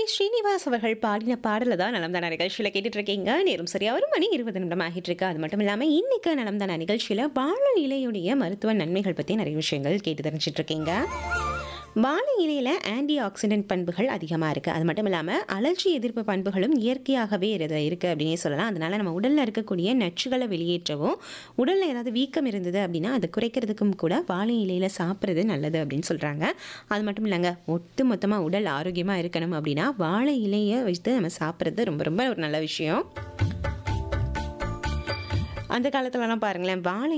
ஸ்ரீனிவாஸ் அவர்கள் பாடின பாடல தான் நலம் தான நிகழ்ச்சியில் கேட்டுட்டு இருக்கீங்க நேரம் சரியா ஒரு மணி இருபது நிமிடம் ஆகிட்டு இருக்கு அது மட்டும் இல்லாமல் இன்னைக்கு நலம் தான நிகழ்ச்சியில் வாழை இலையுடைய மருத்துவ நன்மைகள் பற்றி நிறைய விஷயங்கள் கேட்டு தெரிஞ்சிட்டு இருக்கீங்க வாழை இலையில் ஆன்டி ஆக்சிடென்ட் பண்புகள் அதிகமாக இருக்குது அது மட்டும் இல்லாமல் அலர்ஜி எதிர்ப்பு பண்புகளும் இயற்கையாகவே இதில் இருக்குது அப்படின்னே சொல்லலாம் அதனால் நம்ம உடலில் இருக்கக்கூடிய நச்சுகளை வெளியேற்றவும் உடலில் ஏதாவது வீக்கம் இருந்தது அப்படின்னா அதை குறைக்கிறதுக்கும் கூட வாழை இலையில் சாப்பிட்றது நல்லது அப்படின்னு சொல்கிறாங்க அது மட்டும் இல்லைங்க ஒட்டு மொத்தமாக உடல் ஆரோக்கியமாக இருக்கணும் அப்படின்னா வாழை இலையை வைத்து நம்ம சாப்பிட்றது ரொம்ப ரொம்ப ஒரு நல்ல விஷயம் அந்த காலத்துலலாம் பாருங்களேன் வாழை